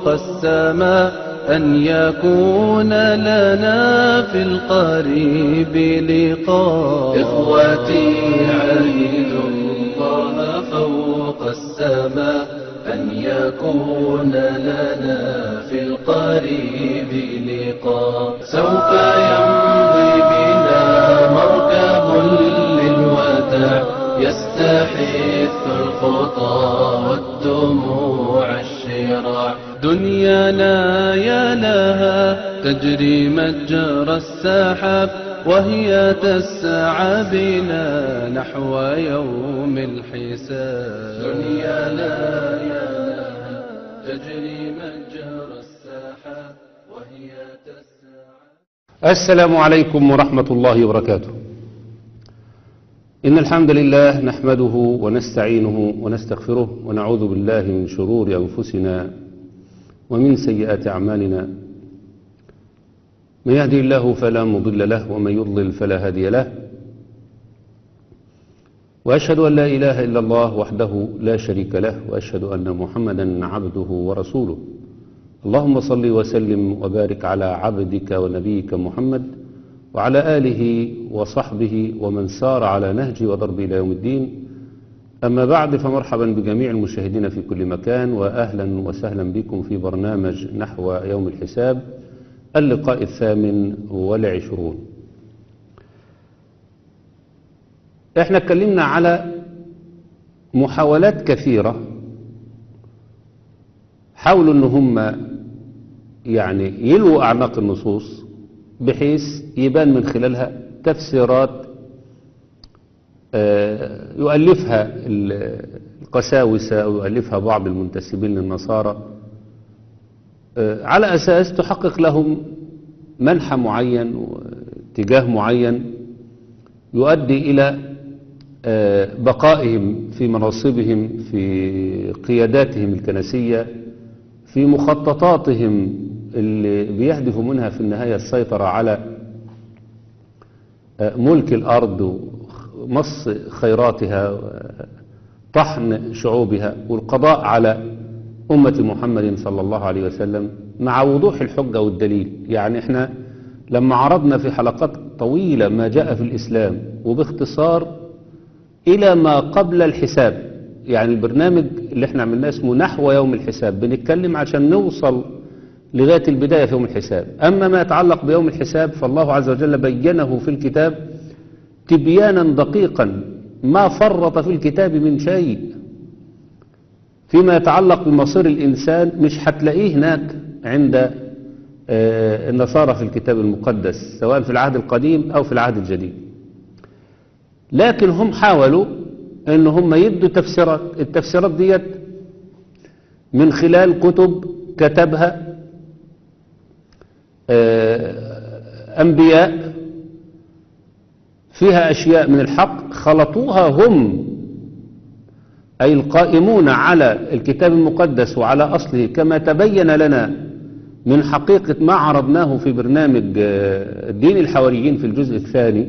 فوق السماء أن يكون لنا في القريب لقاء إخوتي عاهدوا الله فوق السماء أن يكون لنا في القريب لقاء سوف يمضي بنا مركب للوداع يستحث الخطى والدموع الشراع دنيانا يا لها تجري مجرى السحاب وهي تسعى بنا نحو يوم الحساب دنيانا يا لها تجري مجرى السحاب وهي تسعى السلام عليكم ورحمة الله وبركاته إن الحمد لله نحمده ونستعينه ونستغفره ونعوذ بالله من شرور أنفسنا ومن سيئات أعمالنا من يهدي الله فلا مضل له ومن يضلل فلا هادي له وأشهد أن لا إله إلا الله وحده لا شريك له وأشهد أن محمدا عبده ورسوله اللهم صل وسلم وبارك على عبدك ونبيك محمد وعلى آله وصحبه ومن سار على نهجه وضرب إلى يوم الدين أما بعد فمرحبا بجميع المشاهدين في كل مكان وأهلا وسهلا بكم في برنامج نحو يوم الحساب اللقاء الثامن والعشرون احنا اتكلمنا على محاولات كثيرة حاولوا ان هم يعني يلووا اعناق النصوص بحيث يبان من خلالها تفسيرات آه، يؤلفها القساوسة أو يؤلفها بعض المنتسبين للنصارى آه، على أساس تحقق لهم منحى معين واتجاه معين يؤدي إلى آه، بقائهم في مناصبهم في قياداتهم الكنسية في مخططاتهم اللي بيهدفوا منها في النهاية السيطرة على ملك الأرض ومص خيراتها طحن شعوبها والقضاء على أمة محمد صلى الله عليه وسلم مع وضوح الحجة والدليل يعني احنا لما عرضنا في حلقات طويلة ما جاء في الإسلام وباختصار إلى ما قبل الحساب يعني البرنامج اللي احنا عملناه اسمه نحو يوم الحساب بنتكلم عشان نوصل لغاية البداية في يوم الحساب أما ما يتعلق بيوم الحساب فالله عز وجل بينه في الكتاب تبيانا دقيقا ما فرط في الكتاب من شيء فيما يتعلق بمصير الإنسان مش هتلاقيه هناك عند آه، النصارى في الكتاب المقدس سواء في العهد القديم أو في العهد الجديد لكن هم حاولوا ان هم يدوا تفسيرات التفسيرات ديت من خلال كتب كتبها أنبياء فيها أشياء من الحق خلطوها هم أي القائمون على الكتاب المقدس وعلى أصله كما تبين لنا من حقيقة ما عرضناه في برنامج دين الحواريين في الجزء الثاني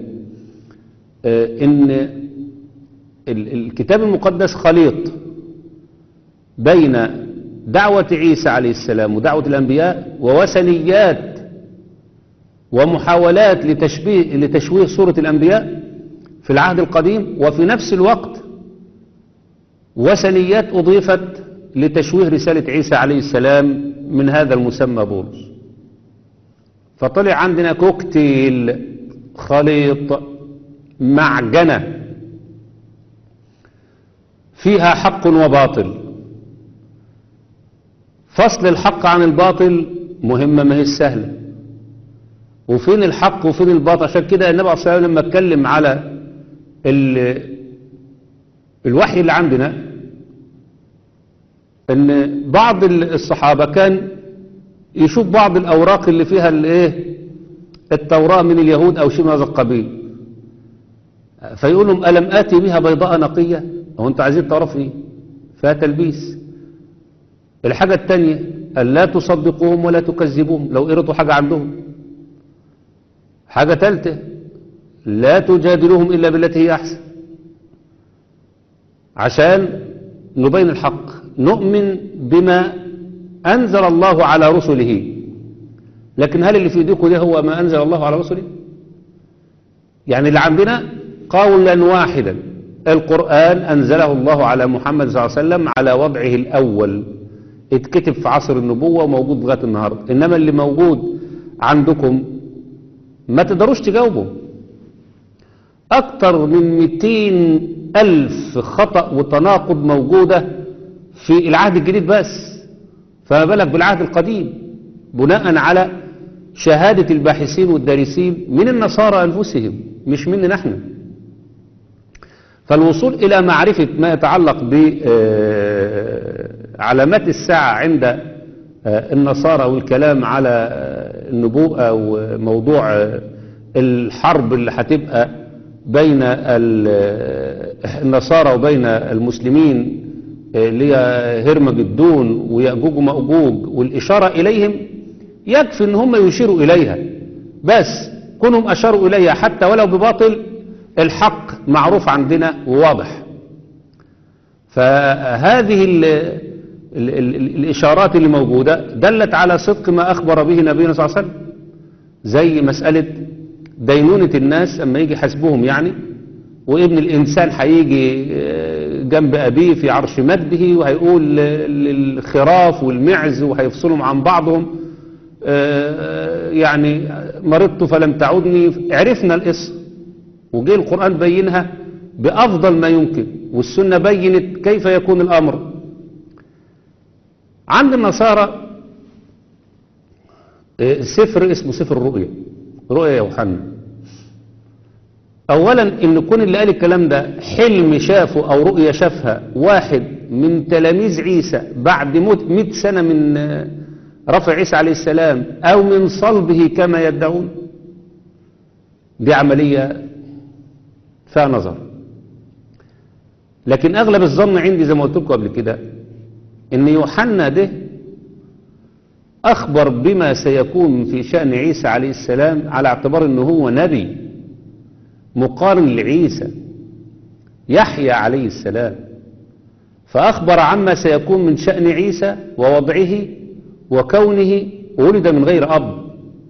إن الكتاب المقدس خليط بين دعوة عيسى عليه السلام ودعوة الأنبياء ووثنيات ومحاولات لتشبيه لتشويه صورة الأنبياء في العهد القديم وفي نفس الوقت وثنيات أضيفت لتشويه رسالة عيسى عليه السلام من هذا المسمى بولس فطلع عندنا كوكتيل خليط معجنة فيها حق وباطل فصل الحق عن الباطل مهمة ما هي السهلة وفين الحق وفين الباطل عشان كده النبي عليه الصلاة والسلام لما اتكلم على الوحي اللي عندنا ان بعض الصحابة كان يشوف بعض الاوراق اللي فيها الايه التوراة من اليهود او شيء من هذا القبيل فيقول لهم ألم آتي بها بيضاء نقية هو انتوا عايزين تعرفوا ايه فيها تلبيس الحاجة التانية أن لا تصدقوهم ولا تكذبوهم لو قرطوا حاجة عندهم حاجة تالتة لا تجادلوهم إلا بالتي هي أحسن عشان نبين الحق نؤمن بما أنزل الله على رسله لكن هل اللي في ايديكم ده هو ما أنزل الله على رسله يعني اللي عندنا قولا واحدا القرآن أنزله الله على محمد صلى الله عليه وسلم على وضعه الأول اتكتب في عصر النبوة وموجود لغاية النهاردة إنما اللي موجود عندكم ما تقدروش تجاوبوا أكتر من 200 ألف خطأ وتناقض موجودة في العهد الجديد بس فما بالك بالعهد القديم بناء على شهادة الباحثين والدارسين من النصارى أنفسهم مش مننا احنا فالوصول إلى معرفة ما يتعلق بعلامات الساعة عند آه، النصارى والكلام على آه، النبوءة وموضوع آه، الحرب اللي هتبقى بين ال- آه، النصارى وبين المسلمين آه، اللي هي هرمجدون ويأجوج ومأجوج والإشارة إليهم يكفي ان هم يشيروا إليها بس كونهم أشاروا إليها حتى ولو بباطل الحق معروف عندنا وواضح فهذه ال ال ال الإشارات اللي موجودة دلت على صدق ما أخبر به نبينا صلى الله عليه وسلم زي مسألة دينونة الناس أما يجي حسبهم يعني وابن الإنسان هيجي آه، جنب أبيه في عرش مجده وهيقول للخراف والمعز وهيفصلهم عن بعضهم آه، يعني مرضت فلم تعودني عرفنا القصة وجه القرآن بينها بأفضل ما يمكن والسنة بينت كيف يكون الأمر عند النصارى آه، سفر اسمه سفر الرؤيا رؤيا يوحنا اولا ان كون اللي قال الكلام ده حلم شافه او رؤيا شافها واحد من تلاميذ عيسى بعد موت 100 سنة من آه، رفع عيسى عليه السلام او من صلبه كما يدعون دي عملية فيها نظر لكن اغلب الظن عندي زي ما قلت لكم قبل كده ان يوحنا ده اخبر بما سيكون في شأن عيسى عليه السلام على اعتبار انه هو نبي مقارن لعيسى يحيى عليه السلام فأخبر عما سيكون من شأن عيسى ووضعه وكونه ولد من غير أب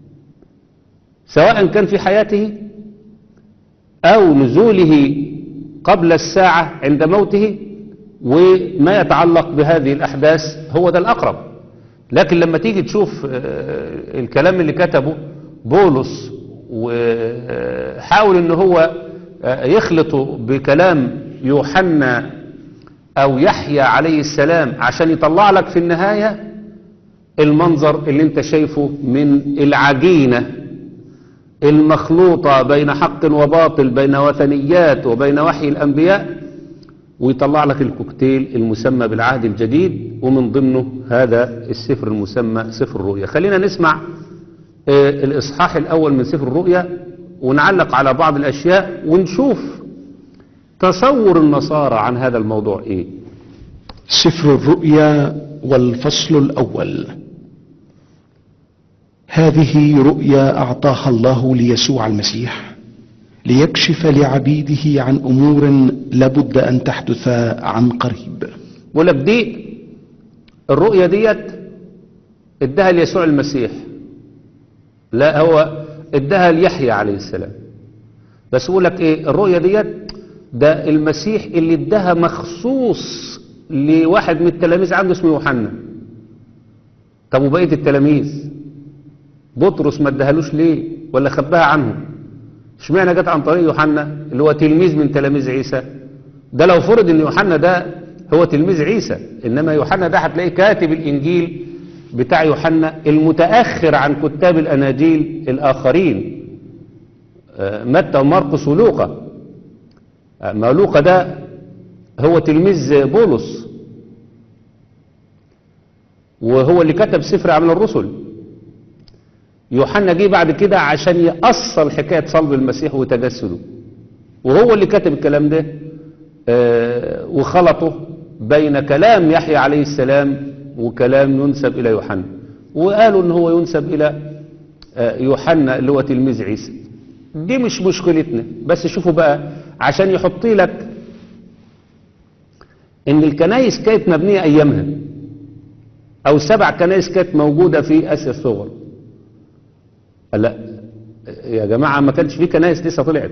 سواء كان في حياته أو نزوله قبل الساعة عند موته وما يتعلق بهذه الأحداث هو ده الأقرب لكن لما تيجي تشوف آه، الكلام اللي كتبه بولس وحاول ان هو آه، يخلطه بكلام يوحنا او يحيى عليه السلام عشان يطلع لك في النهاية المنظر اللي انت شايفه من العجينة المخلوطة بين حق وباطل بين وثنيات وبين وحي الأنبياء ويطلع لك الكوكتيل المسمى بالعهد الجديد ومن ضمنه هذا السفر المسمى سفر الرؤيا خلينا نسمع آه، الإصحاح الأول من سفر الرؤيا ونعلق على بعض الأشياء ونشوف تصور النصارى عن هذا الموضوع إيه سفر الرؤيا والفصل الأول هذه رؤيا أعطاها الله ليسوع المسيح ليكشف لعبيده عن أمور لابد أن تحدث عن قريب بقول لك دي الرؤية ديت ادها ليسوع المسيح لا هو ادها ليحيى عليه السلام بس بقول لك ايه الرؤية ديت ده المسيح اللي ادها مخصوص لواحد من التلاميذ عنده اسمه يوحنا طب وبقية التلاميذ بطرس ما ادهالوش ليه ولا خباها عنهم اشمعنى جت عن طريق يوحنا اللي هو تلميذ من تلاميذ عيسى ده لو فرض ان يوحنا ده هو تلميذ عيسى انما يوحنا ده هتلاقيه كاتب الانجيل بتاع يوحنا المتاخر عن كتاب الاناجيل الاخرين آه، متى ومرقس ولوقا آه، ما لوقا ده هو تلميذ بولس وهو اللي كتب سفر اعمال الرسل يوحنا جه بعد كده عشان يأصل حكاية صلب المسيح وتجسده وهو اللي كتب الكلام ده آه، وخلطه بين كلام يحيى عليه السلام وكلام ينسب إلى يوحنا وقالوا ان هو ينسب إلى آه، يوحنا اللي هو تلميذ عيسى دي مش مشكلتنا بس شوفوا بقى عشان يحطي لك ان الكنايس كانت مبنية ايامها او سبع كنائس كانت موجودة في اسيا الصغرى قال لا يا جماعة ما كانش في كنائس لسه طلعت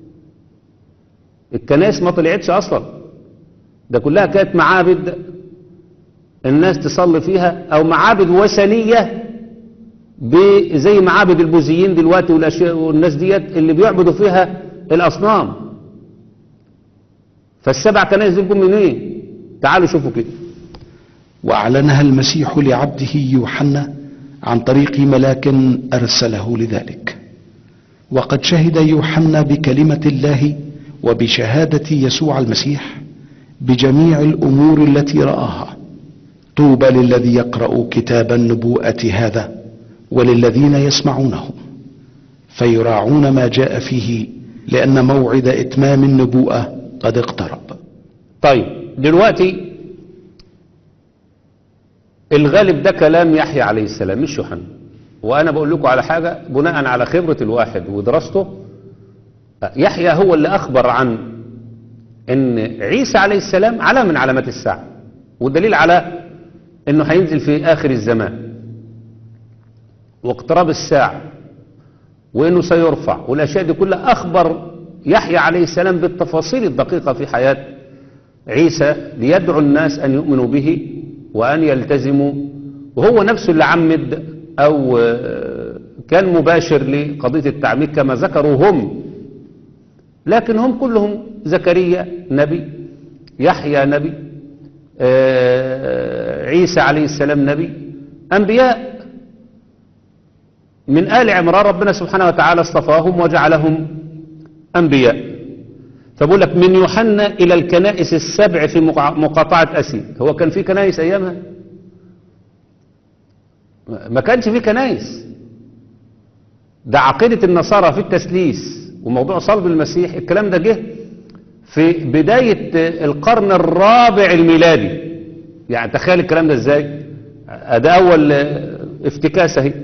الكنائس ما طلعتش اصلا ده كلها كانت معابد الناس تصلي فيها او معابد وثنية ب- زي معابد البوذيين دلوقتي والاشياء والناس ديت اللي بيعبدوا فيها الاصنام فالسبع كنائس دي جم منين تعالوا شوفوا كده واعلنها المسيح لعبده يوحنا عن طريق ملاك ارسله لذلك وقد شهد يوحنا بكلمه الله وبشهاده يسوع المسيح بجميع الامور التي راها طوبى للذي يقرا كتاب النبوءه هذا وللذين يسمعونه فيراعون ما جاء فيه لان موعد اتمام النبوءه قد اقترب طيب دلوقتي الغالب ده كلام يحيى عليه السلام مش يوحنا وانا بقول لكم على حاجة بناء على خبرة الواحد ودراسته يحيى هو اللي اخبر عن ان عيسى عليه السلام علامة من علامات الساعة والدليل على انه هينزل في اخر الزمان واقتراب الساعة وانه سيرفع والاشياء دي كلها اخبر يحيى عليه السلام بالتفاصيل الدقيقة في حياة عيسى ليدعو الناس ان يؤمنوا به وان يلتزموا وهو نفسه اللي عمد او آه، كان مباشر لقضية التعميد كما ذكروا هم لكن هم كلهم زكريا نبي يحيى نبي آه، عيسى عليه السلام نبي انبياء من آل عمران ربنا سبحانه وتعالى اصطفاهم وجعلهم أنبياء فبقول لك من يوحنا إلى الكنائس السبع في مقع- مقاطعة أسيا هو كان في كنائس أيامها ما ما كانش في كنائس ده عقيدة النصارى في التسليس وموضوع صلب المسيح الكلام ده جه في بداية القرن الرابع الميلادي يعني تخيل الكلام ده ازاي ده أول افتكاسة اهي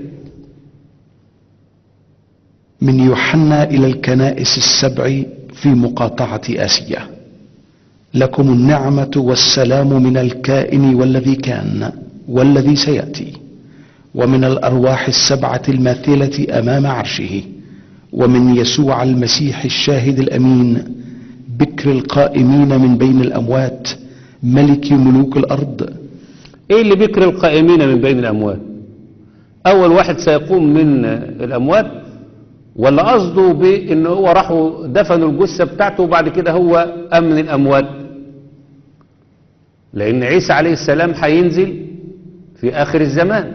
من يوحنا إلى الكنائس السبع في مقاطعة آسيا لكم النعمة والسلام من الكائن والذي كان والذي سيأتي ومن الأرواح السبعة الماثلة أمام عرشه ومن يسوع المسيح الشاهد الأمين بكر القائمين من بين الأموات ملك ملوك الأرض ايه اللي بيكر القائمين من بين الاموات اول واحد سيقوم من الاموات ولا قصده بان هو راحوا دفنوا الجثه بتاعته وبعد كده هو امن الاموات لان عيسى عليه السلام هينزل في اخر الزمان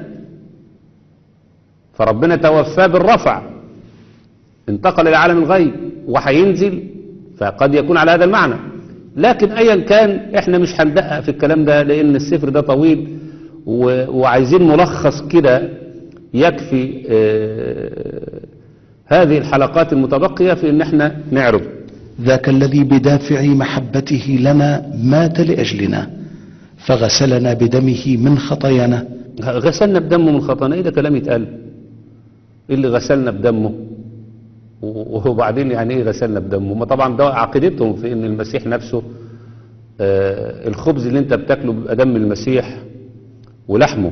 فربنا توفاه بالرفع انتقل الى عالم الغيب وهينزل فقد يكون على هذا المعنى لكن ايا كان احنا مش هندقق في الكلام ده لان السفر ده طويل و- وعايزين ملخص كده يكفي آه، هذه الحلقات المتبقية في ان احنا نعرض ذاك الذي بدافع محبته لنا مات لأجلنا فغسلنا بدمه من خطايانا غسلنا بدمه من خطانا ايه ده كلام يتقال ايه اللي غسلنا بدمه و- وبعدين يعني ايه غسلنا بدمه ما طبعا ده عقيدتهم في ان المسيح نفسه آه الخبز اللي انت بتاكله بيبقى دم المسيح ولحمه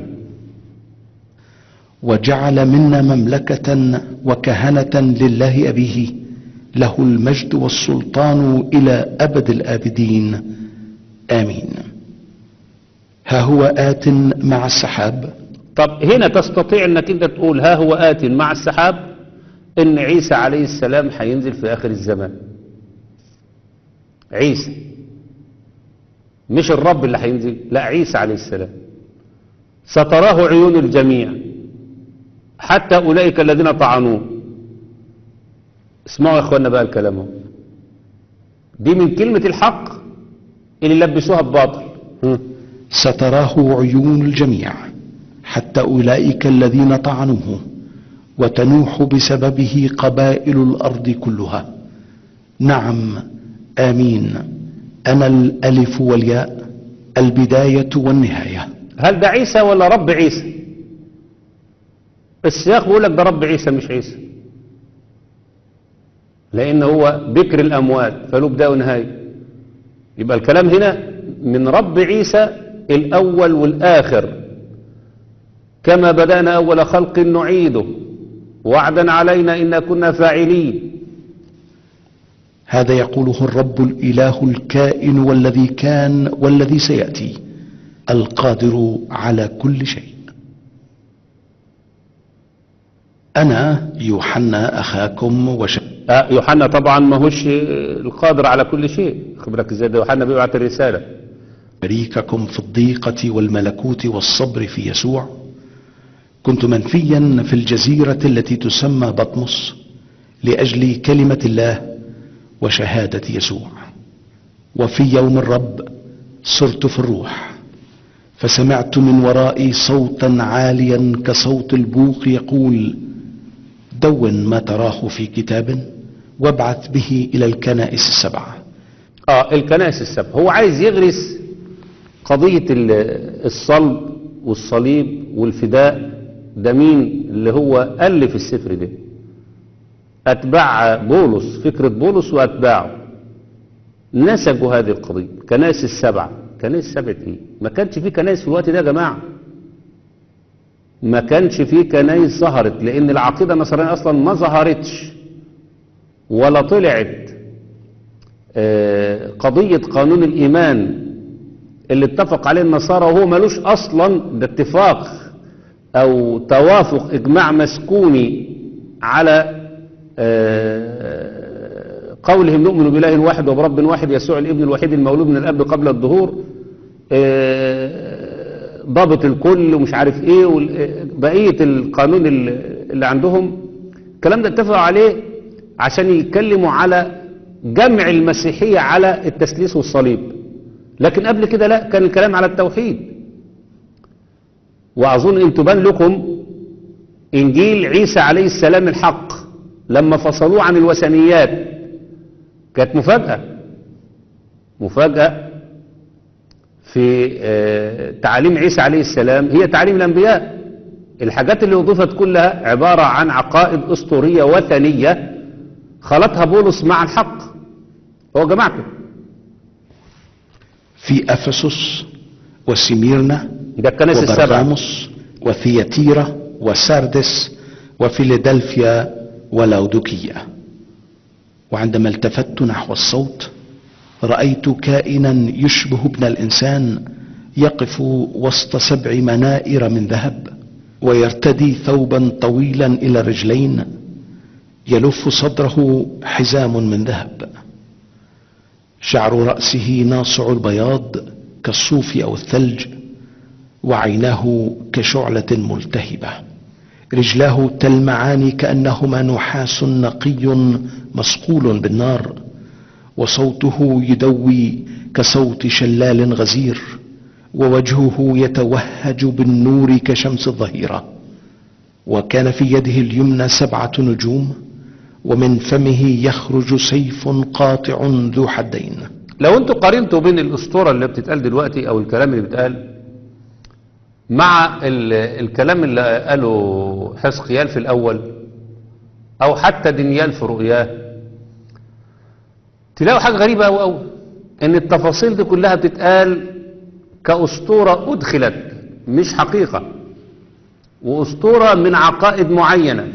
وجعل منا مملكة وكهنة لله أبيه له المجد والسلطان إلى أبد الآبدين آمين ها هو آت مع السحاب طب هنا تستطيع انك انت تقول ها هو آت مع السحاب ان عيسى عليه السلام هينزل في اخر الزمان عيسى مش الرب اللي هينزل لا عيسى عليه السلام ستراه عيون الجميع حتى اولئك الذين طعنوه اسمعوا يا اخوانا بقى الكلام اهو. دي من كلمة الحق اللي لبسوها بباطل هم. ستراه عيون الجميع حتى أولئك الذين طعنوه وتنوح بسببه قبائل الأرض كلها نعم آمين أنا الألف والياء البداية والنهاية هل ده عيسى ولا رب عيسى السياق بيقول لك ده رب عيسى مش عيسى لان هو بكر الاموات فله بدايه ونهايه يبقى الكلام هنا من رب عيسى الاول والاخر كما بدأنا أول خلق نعيده وعدا علينا إنا كنا فاعلين هذا يقوله الرب الإله الكائن والذي كان والذي سيأتي القادر على كل شيء أنا يوحنا أخاكم وش آه، يوحنا طبعا ما هوش القادر على كل شيء خبرك ازاي ده يوحنا بيبعت الرسالة شريككم في الضيقة والملكوت والصبر في يسوع كنت منفيا في الجزيرة التي تسمى بطمس لأجل كلمة الله وشهادة يسوع وفي يوم الرب صرت في الروح فسمعت من ورائي صوتا عاليا كصوت البوق يقول دون ما تراه في كتاب وابعث به إلى الكنائس السبعة اه الكنائس السبع هو عايز يغرس قضية ال- الصلب والصليب والفداء ده مين اللي هو ألف السفر ده أتباع بولس فكرة بولس وأتباعه نسجوا هذه القضية كنائس السبعة كنائس سبعة ايه ما كانش في كنائس في الوقت ده يا جماعة ما كانش في كنائس ظهرت لأن العقيدة النصرانية أصلا ما ظهرتش ولا طلعت آه، قضية قانون الإيمان اللي اتفق عليه النصارى وهو ملوش أصلا ده اتفاق أو توافق إجماع مسكوني على آه، قولهم نؤمن بإله واحد وبرب واحد يسوع الابن الوحيد المولود من الأب قبل الظهور آه، ضابط الكل ومش عارف ايه وال- آه، بقية القانون ال- اللي عندهم الكلام ده اتفقوا عليه عشان يتكلموا على جمع المسيحية على التسليس والصليب لكن قبل كده لا كان الكلام على التوحيد وأظن أن تبان لكم إنجيل عيسى عليه السلام الحق لما فصلوه عن الوثنيات كانت مفاجأة مفاجأة في آه، تعاليم عيسى عليه السلام هي تعاليم الأنبياء الحاجات اللي أضيفت كلها عبارة عن عقائد أسطورية وثنية خلطها بولس مع الحق هو جماعته في أفسس وسميرنا ده الكنائس السبعة وبرغاموس وثياتيرا وساردس وفيلادلفيا ولاودوكية وعندما التفت نحو الصوت رأيت كائنا يشبه ابن الإنسان يقف وسط سبع منائر من ذهب ويرتدي ثوبا طويلا إلى الرجلين يلف صدره حزام من ذهب شعر رأسه ناصع البياض كالصوف أو الثلج وعيناه كشعلة ملتهبة رجلاه تلمعان كأنهما نحاس نقي مصقول بالنار وصوته يدوي كصوت شلال غزير ووجهه يتوهج بالنور كشمس الظهيرة وكان في يده اليمنى سبعة نجوم ومن فمه يخرج سيف قاطع ذو حدين لو انتوا قارنتوا بين الاسطوره اللي بتتقال دلوقتي او الكلام اللي بيتقال مع ال- الكلام اللي قاله حزقيال في الاول او حتى دانيال في رؤياه تلاقوا حاجه غريبه قوي قوي ان التفاصيل دي كلها بتتقال كاسطوره ادخلت مش حقيقه واسطوره من عقائد معينه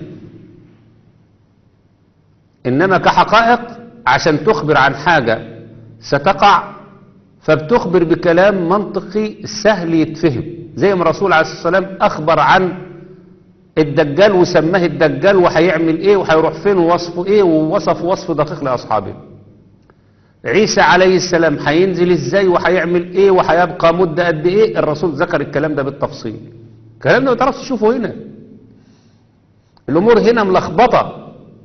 إنما كحقائق عشان تخبر عن حاجة ستقع فبتخبر بكلام منطقي سهل يتفهم زي ما الرسول عليه الصلاة والسلام أخبر عن الدجال وسماه الدجال وهيعمل ايه وهيروح فين ووصفه ايه ووصف وصف دقيق لأصحابه عيسى عليه السلام هينزل ازاي وهيعمل ايه وهيبقى مدة قد ايه الرسول ذكر الكلام ده بالتفصيل الكلام ده ما تعرفش تشوفه هنا الامور هنا ملخبطه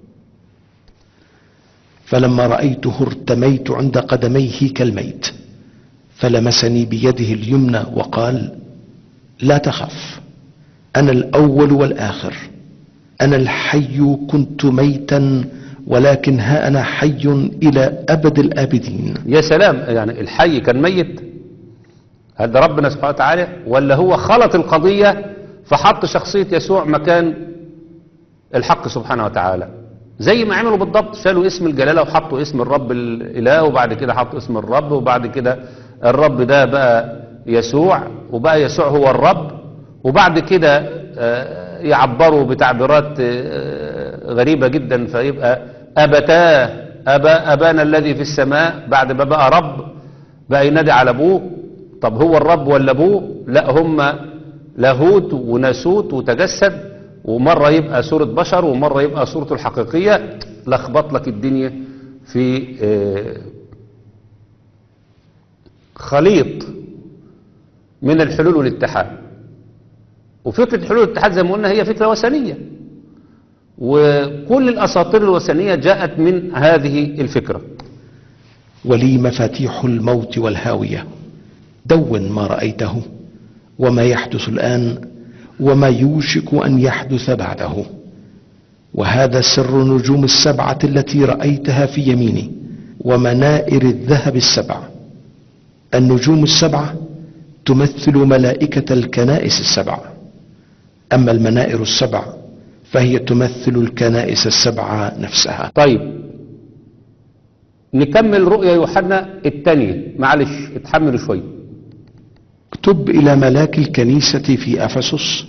فلما رأيته ارتميت عند قدميه كالميت فلمسني بيده اليمنى وقال لا تخف أنا الأول والآخر أنا الحي كنت ميتا ولكن ها أنا حي إلى أبد الآبدين يا سلام يعني الحي كان ميت هل ده ربنا سبحانه وتعالى ولا هو خلط القضية فحط شخصية يسوع مكان الحق سبحانه وتعالى زي ما عملوا بالضبط شالوا اسم الجلالة وحطوا اسم الرب الإله وبعد كده حطوا اسم الرب وبعد كده الرب ده بقى يسوع وبقى يسوع هو الرب وبعد كده آه، يعبروا بتعبيرات آه، غريبة جدا فيبقى أبتاه أبا أبانا الذي في السماء بعد ما بقى رب بقى ينادي على أبوه طب هو الرب ولا أبوه لا هم لاهوت وناسوت وتجسد ومرة يبقى صورة بشر ومرة يبقى صورته الحقيقية لخبط لك الدنيا في آه، خليط من الحلول والاتحاد وفكرة حلول الاتحاد زي ما قلنا هي فكرة وثنية وكل الأساطير الوثنية جاءت من هذه الفكرة ولي مفاتيح الموت والهاوية دون ما رأيته وما يحدث الآن وما يوشك أن يحدث بعده وهذا سر النجوم السبعة التي رأيتها في يميني ومنائر الذهب السبع النجوم السبعة تمثل ملائكة الكنائس السبع أما المنائر السبع فهي تمثل الكنائس السبعة نفسها طيب نكمل رؤيا يوحنا الثانية معلش اتحملوا شوية اكتب إلى ملاك الكنيسة في أفسس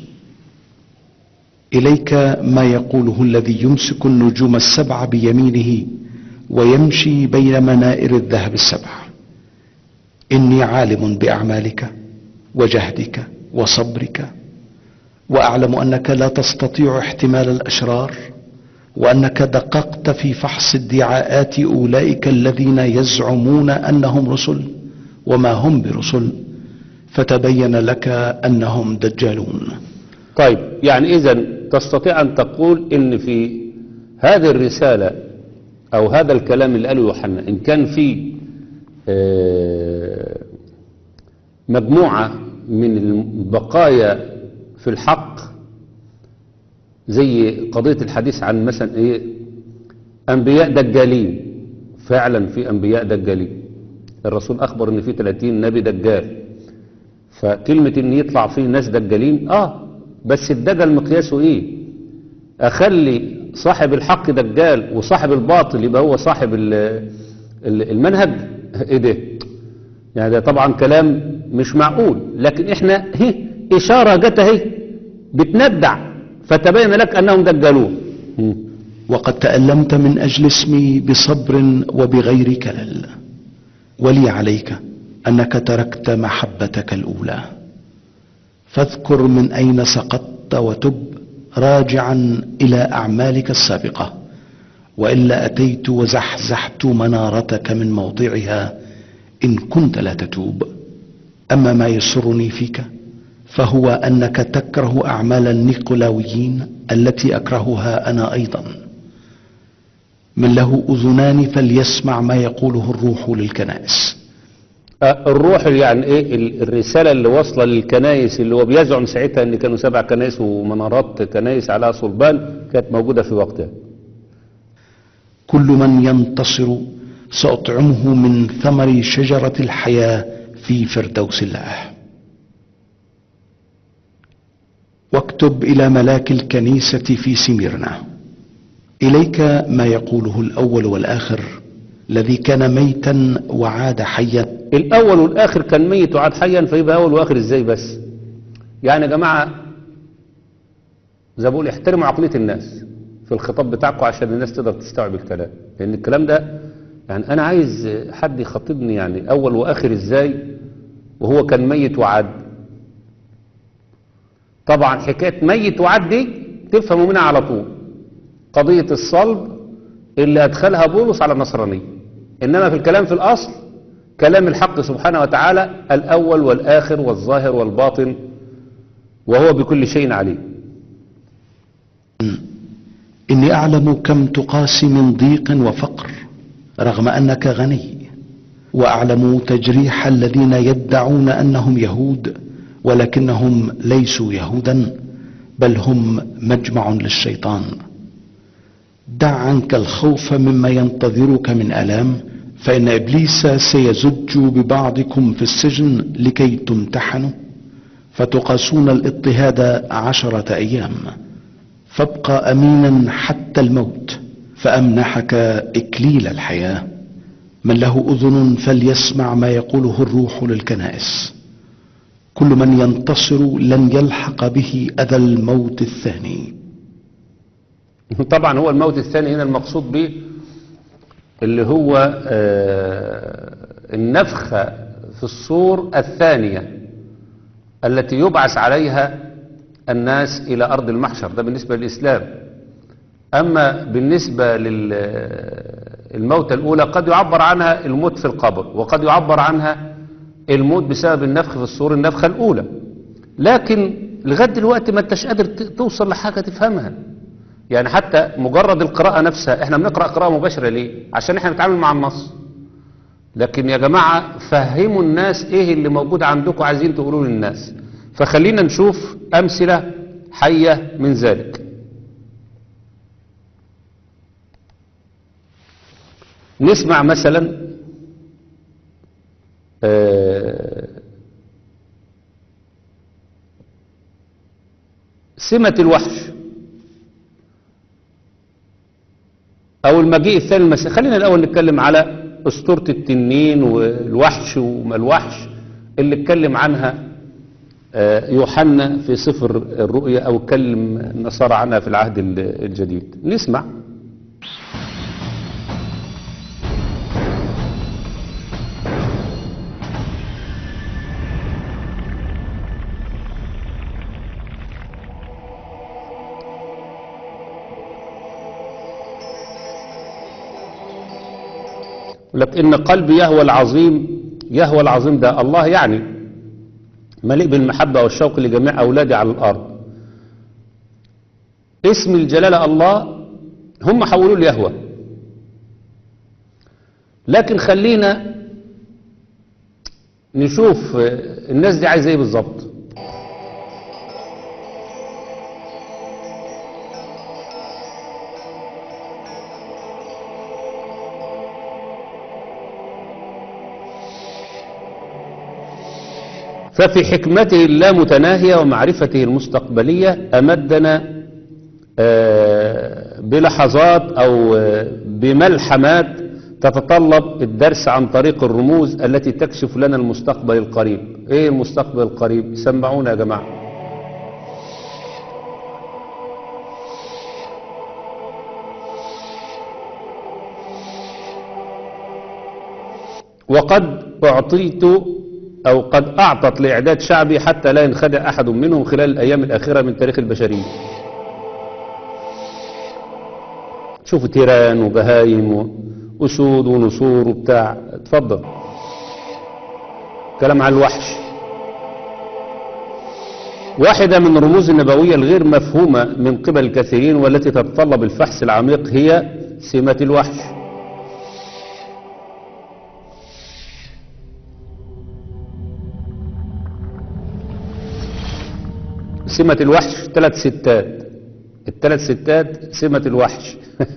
إليك ما يقوله الذي يمسك النجوم السبع بيمينه ويمشي بين منائر الذهب السبع إني عالم بأعمالك وجهدك وصبرك وأعلم أنك لا تستطيع احتمال الأشرار وأنك دققت في فحص ادعاءات أولئك الذين يزعمون أنهم رسل وما هم برسل فتبين لك أنهم دجالون طيب يعني إذا تستطيع أن تقول إن في هذه الرسالة أو هذا الكلام اللي قاله يوحنا إن كان في آه، مجموعة من البقايا في الحق زي قضية الحديث عن مثلا إيه أنبياء دجالين فعلا في أنبياء دجالين الرسول أخبر إن في 30 نبي دجال فكلمة إن يطلع فيه ناس دجالين آه بس الدجل مقياسه إيه أخلي صاحب الحق دجال وصاحب الباطل يبقى هو صاحب ال- ال- المنهج إيه ده يعني ده طبعا كلام مش معقول لكن إحنا هي إشارة جت اهي بتندع فتبين لك أنهم دجالون مم. وقد تألمت من أجل اسمي بصبر وبغير كلل ولي عليك أنك تركت محبتك الأولى فاذكر من أين سقطت وتب راجعا إلى أعمالك السابقة وإلا أتيت وزحزحت منارتك من موضعها إن كنت لا تتوب أما ما يسرني فيك فهو أنك تكره أعمال النيقولاويين التي أكرهها أنا أيضا من له أذنان فليسمع ما يقوله الروح للكنائس آه، الروح يعني ايه ال- الرسالة اللي واصلة للكنايس اللي هو بيزعم ساعتها ان كانوا سبع كنايس ومنارات كنايس عليها صلبان كانت موجودة في وقتها كل من ينتصر سأطعمه من ثمر شجرة الحياة في فردوس الله واكتب إلى ملاك الكنيسة في سميرنا إليك ما يقوله الأول والآخر الذي كان ميتا وعاد حيا الاول والاخر كان ميت وعاد حيا فيبقى اول واخر ازاي بس يعني يا جماعة زي ما بقول احترموا عقلية الناس في الخطاب بتاعكم عشان الناس تقدر تستوعب الكلام لان الكلام ده يعني انا عايز حد يخاطبني يعني اول واخر ازاي وهو كان ميت وعاد طبعا حكاية ميت وعاد دي تفهموا منها على طول قضية الصلب اللي أدخلها بولس على النصرانية إنما في الكلام في الأصل كلام الحق سبحانه وتعالى الأول والآخر والظاهر والباطن وهو بكل شيء عليم إني أعلم كم تقاسي من ضيق وفقر رغم أنك غني وأعلم تجريح الذين يدعون أنهم يهود ولكنهم ليسوا يهودا بل هم مجمع للشيطان دع عنك الخوف مما ينتظرك من ألام فإن إبليس سيزج ببعضكم في السجن لكي تمتحنوا فتقاسون الاضطهاد عشرة أيام فابقى أمينا حتى الموت فأمنحك إكليل الحياة من له أذن فليسمع ما يقوله الروح للكنائس كل من ينتصر لن يلحق به أذى الموت الثاني طبعا هو الموت الثاني هنا المقصود به اللي هو آه، النفخة في الصور الثانية التي يبعث عليها الناس إلى أرض المحشر ده بالنسبة للإسلام أما بالنسبة للموتة الأولى قد يعبر عنها الموت في القبر وقد يعبر عنها الموت بسبب النفخ في الصور النفخة الأولى لكن لغاية دلوقتي ما انتش قادر ت- توصل لحاجة تفهمها يعني حتى مجرد القراءة نفسها احنا بنقرأ قراءة مباشرة ليه عشان احنا بنتعامل مع النص لكن يا جماعة فهموا الناس ايه اللي موجود عندكم عايزين تقولوه للناس فخلينا نشوف امثلة حية من ذلك نسمع مثلا آه، سمة الوحش او المجيء الثاني المسيح خلينا الاول نتكلم على اسطورة التنين والوحش وما الوحش اللي اتكلم عنها آه، يوحنا في سفر الرؤيا او اتكلم النصارى عنها في العهد ال- الجديد نسمع لك إن قلبي يهوى العظيم يهوى العظيم ده الله يعني مليء بالمحبة والشوق لجميع أولادي على الأرض اسم الجلالة الله هم حولوه ليهوى لكن خلينا نشوف آه، الناس دي عايزة ايه بالظبط ففي حكمته اللامتناهية ومعرفته المستقبلية أمدنا آه، بلحظات أو آه، بملحمات تتطلب الدرس عن طريق الرموز التي تكشف لنا المستقبل القريب ايه المستقبل القريب سمعونا يا جماعة وقد أعطيت أو قد أعطت لإعداد شعبي حتى لا ينخدع أحد منهم خلال الأيام الأخيرة من تاريخ البشرية شوفوا تيران وبهايم وأسود ونسور وبتاع اتفضل كلام عن الوحش واحدة من الرموز النبوية الغير مفهومة من قبل الكثيرين والتي تتطلب الفحص العميق هي سمة الوحش سمة الوحش ثلاث ستات الثلاث ستات سمة الوحش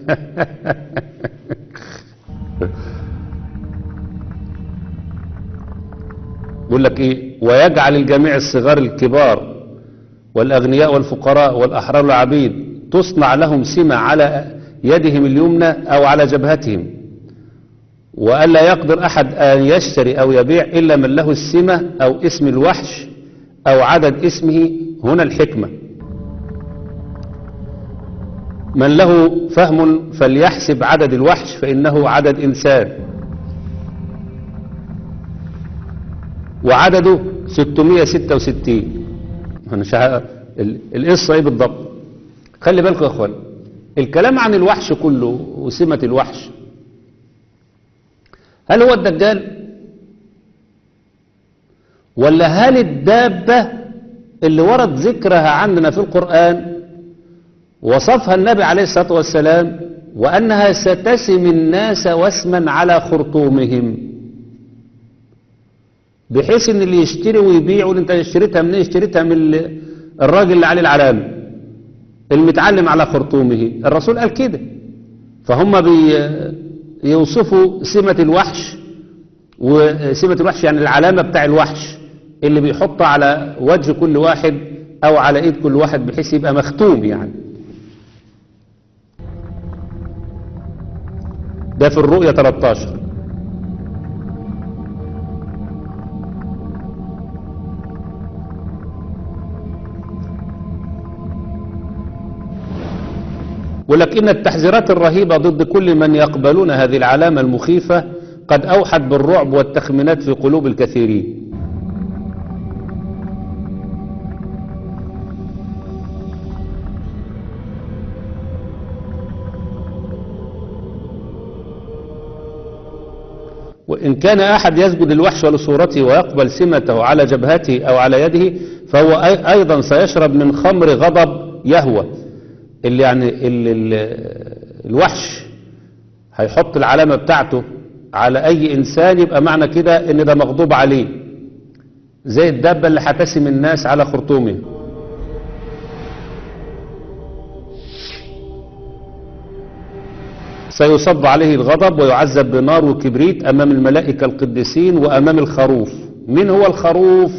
بيقول لك ايه ويجعل الجميع الصغار الكبار والأغنياء والفقراء والأحرار والعبيد تصنع لهم سمة على يدهم اليمنى أو على جبهتهم وألا يقدر أحد أن يشتري أو يبيع إلا من له السمة أو اسم الوحش أو عدد اسمه هنا الحكمة من له فهم فليحسب عدد الوحش فإنه عدد إنسان وعدده 666 أنا شا... ال- القصة ايه بالضبط خلي بالكم يا اخوان الكلام عن الوحش كله وسمة الوحش هل هو الدجال ولا هل الدابة اللي ورد ذكرها عندنا في القرآن وصفها النبي عليه الصلاة والسلام وأنها ستسم الناس وسما على خرطومهم بحيث ان اللي يشتري ويبيع يقول انت اشتريتها منين اشتريتها من ال- الراجل اللي عليه العلامة المتعلم على خرطومه الرسول قال كده فهم بيوصفوا سمة الوحش وسمة الوحش يعني العلامة بتاع الوحش اللي بيحطها على وجه كل واحد او على ايد كل واحد بحيث يبقى مختوم يعني ده في الرؤية 13 ولكن التحذيرات الرهيبة ضد كل من يقبلون هذه العلامة المخيفة قد أوحت بالرعب والتخمينات في قلوب الكثيرين وإن كان أحد يسجد للوحش ولصورته ويقبل سمته على جبهته أو على يده فهو أي- أيضا سيشرب من خمر غضب يهوى اللي يعني اللي اللي الوحش هيحط العلامة بتاعته على أي إنسان يبقى معنى كده إن ده مغضوب عليه زي الدابة اللي هتسم الناس على خرطومه سيصب عليه الغضب ويعذب بنار وكبريت أمام الملائكة القديسين وأمام الخروف من هو الخروف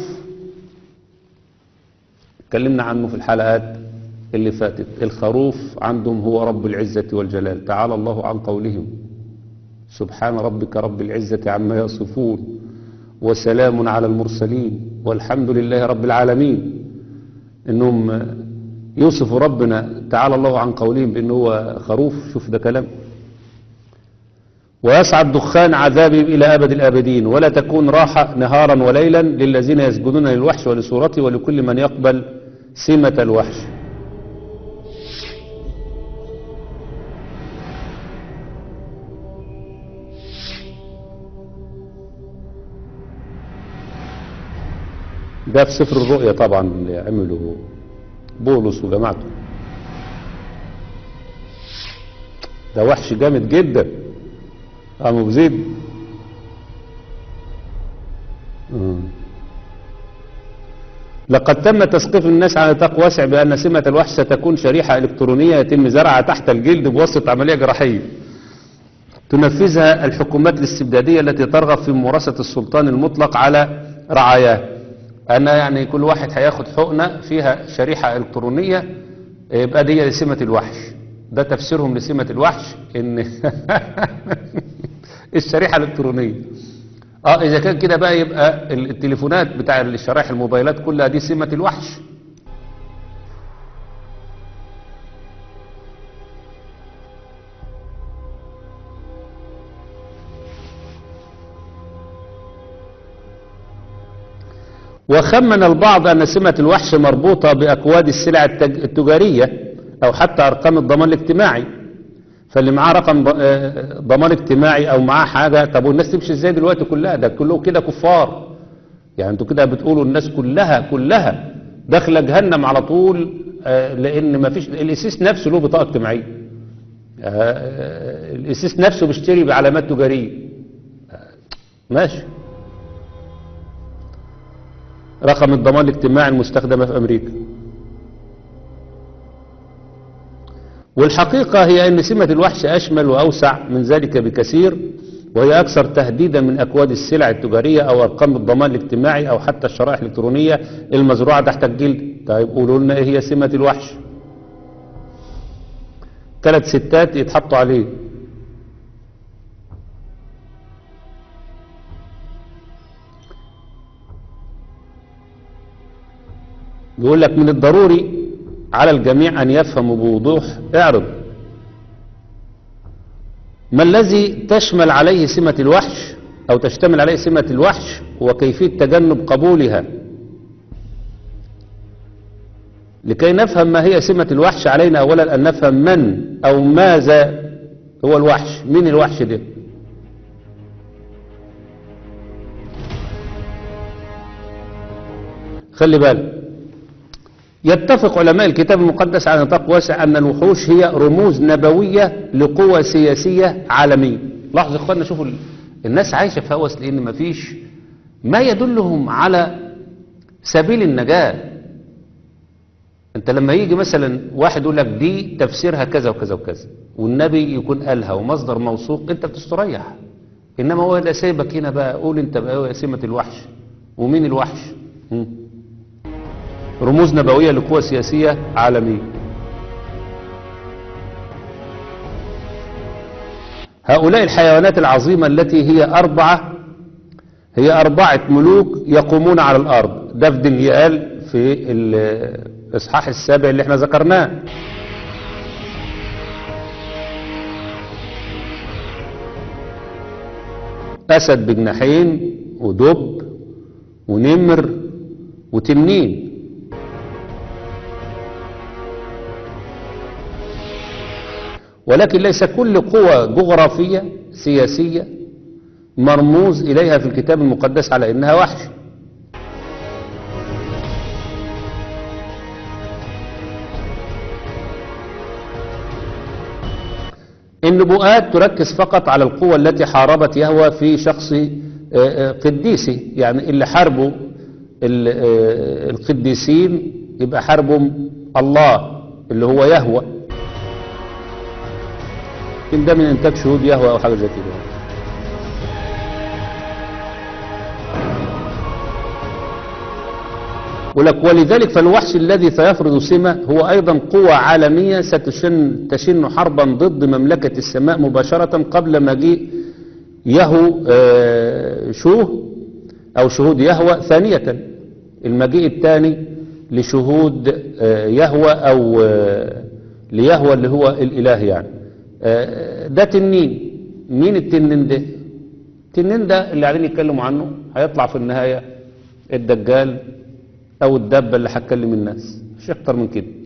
اتكلمنا عنه في الحلقات اللي فاتت الخروف عندهم هو رب العزة والجلال تعالى الله عن قولهم سبحان ربك رب العزة عما يصفون وسلام على المرسلين والحمد لله رب العالمين انهم يوصفوا ربنا تعالى الله عن قولهم بانه هو خروف شوف ده كلام ويصعد دخان عذابهم إلى أبد الآبدين ولا تكون راحة نهارا وليلا للذين يسجدون للوحش ولصورته ولكل من يقبل سمة الوحش ده في سفر الرؤيا طبعا اللي عمله بولس وجماعته ده وحش جامد جدا أبو زيد آه. لقد تم تثقيف الناس على نطاق واسع بأن سمة الوحش ستكون شريحة إلكترونية يتم زرعها تحت الجلد بواسطة عملية جراحية تنفذها الحكومات الاستبدادية التي ترغب في ممارسة السلطان المطلق على رعاياه أنا يعني كل واحد هياخد حقنة فيها شريحة إلكترونية يبقى دي سمة الوحش ده تفسيرهم لسمة الوحش إن الشريحة الإلكترونية اه اذا كان كده بقى يبقى التليفونات بتاع الشرايح الموبايلات كلها دي سمة الوحش وخمن البعض أن سمة الوحش مربوطة بأكواد السلع التج- التجارية أو حتى أرقام الضمان الاجتماعي فاللي معاه رقم ض- آه، ضمان اجتماعي او معاه حاجه طب والناس تمشي ازاي دلوقتي كلها ده كلهم كده كفار يعني انتوا كده بتقولوا الناس كلها كلها داخله جهنم على طول آه، لان ما فيش الاسيس نفسه له بطاقه اجتماعيه آه، آه، الاسيس نفسه بيشتري بعلامات تجاريه آه، ماشي رقم الضمان الاجتماعي المستخدمه في امريكا والحقيقة هي أن سمة الوحش أشمل وأوسع من ذلك بكثير وهي أكثر تهديدا من أكواد السلع التجارية أو أرقام الضمان الاجتماعي أو حتى الشرائح الإلكترونية المزروعة تحت الجلد طيب قولوا لنا إيه هي سمة الوحش ثلاث ستات يتحطوا عليه بيقول لك من الضروري على الجميع أن يفهموا بوضوح اعرض ما الذي تشمل عليه سمة الوحش أو تشتمل عليه سمة الوحش وكيفية تجنب قبولها لكي نفهم ما هي سمة الوحش علينا أولا أن نفهم من أو ماذا هو الوحش مين الوحش ده خلي بالك يتفق علماء الكتاب المقدس على نطاق واسع أن الوحوش هي رموز نبوية لقوى سياسية عالمية لاحظوا اخوانا شوفوا ال- الناس عايشة في هوس لأن مفيش ما يدلهم على سبيل النجاة انت لما يجي مثلا واحد يقول لك دي تفسيرها كذا وكذا وكذا والنبي يكون قالها ومصدر موثوق انت بتستريح انما هو ده سايبك هنا بقى قول انت بقى إيه سمة الوحش ومين الوحش مم. رموز نبوية لقوى سياسية عالمية هؤلاء الحيوانات العظيمة التي هي أربعة هي أربعة ملوك يقومون على الأرض ده في دنيال في الإصحاح السابع اللي احنا ذكرناه أسد بجناحين ودب ونمر وتنين ولكن ليس كل قوة جغرافية سياسية مرموز إليها في الكتاب المقدس على إنها وحش النبوءات تركز فقط على القوة التي حاربت يهوى في شخص آه، آه، قديسي يعني اللي حاربوا ال- آه، القديسين يبقى حاربهم الله اللي هو يهوى يمكن ده من انتاج شهود يهوى او حاجه زي كده ولك ولذلك فالوحش الذي سيفرض سمة هو أيضا قوة عالمية ستشن تشن حربا ضد مملكة السماء مباشرة قبل مجيء يهو آه، شوه أو شهود يهوى ثانية المجيء الثاني لشهود آه، يهوى أو آه، ليهوى اللي هو الإله يعني آه، ده تنين مين التنين ده التنين ده اللي قاعدين يتكلموا عنه هيطلع في النهاية الدجال او الدابة اللي هتكلم الناس مش اكتر من كده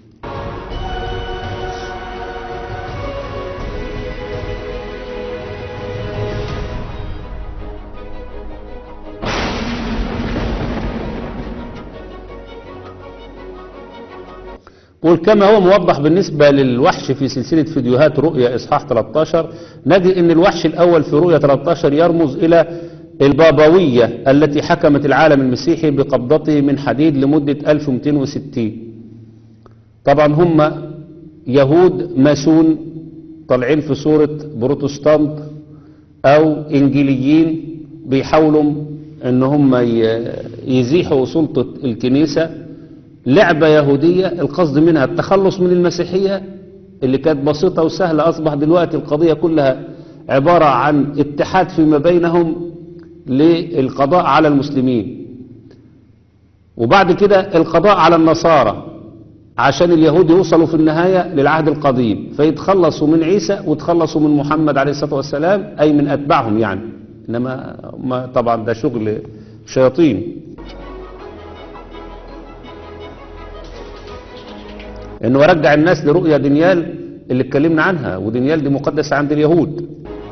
قول كما هو موضح بالنسبة للوحش في سلسلة فيديوهات رؤية إصحاح 13 نجد أن الوحش الأول في رؤية 13 يرمز إلى البابوية التي حكمت العالم المسيحي بقبضته من حديد لمدة 1260 طبعا هم يهود ماسون طالعين في صورة بروتستانت أو إنجيليين بيحاولوا أن هم ي- يزيحوا سلطة الكنيسة لعبة يهودية القصد منها التخلص من المسيحية اللي كانت بسيطة وسهلة أصبح دلوقتي القضية كلها عبارة عن اتحاد فيما بينهم للقضاء على المسلمين وبعد كده القضاء على النصارى عشان اليهود يوصلوا في النهاية للعهد القديم فيتخلصوا من عيسى وتخلصوا من محمد عليه الصلاة والسلام أي من أتباعهم يعني إنما ما طبعا ده شغل شياطين انه يرجع الناس لرؤيا دانيال اللي اتكلمنا عنها ودانيال دي مقدسة عند اليهود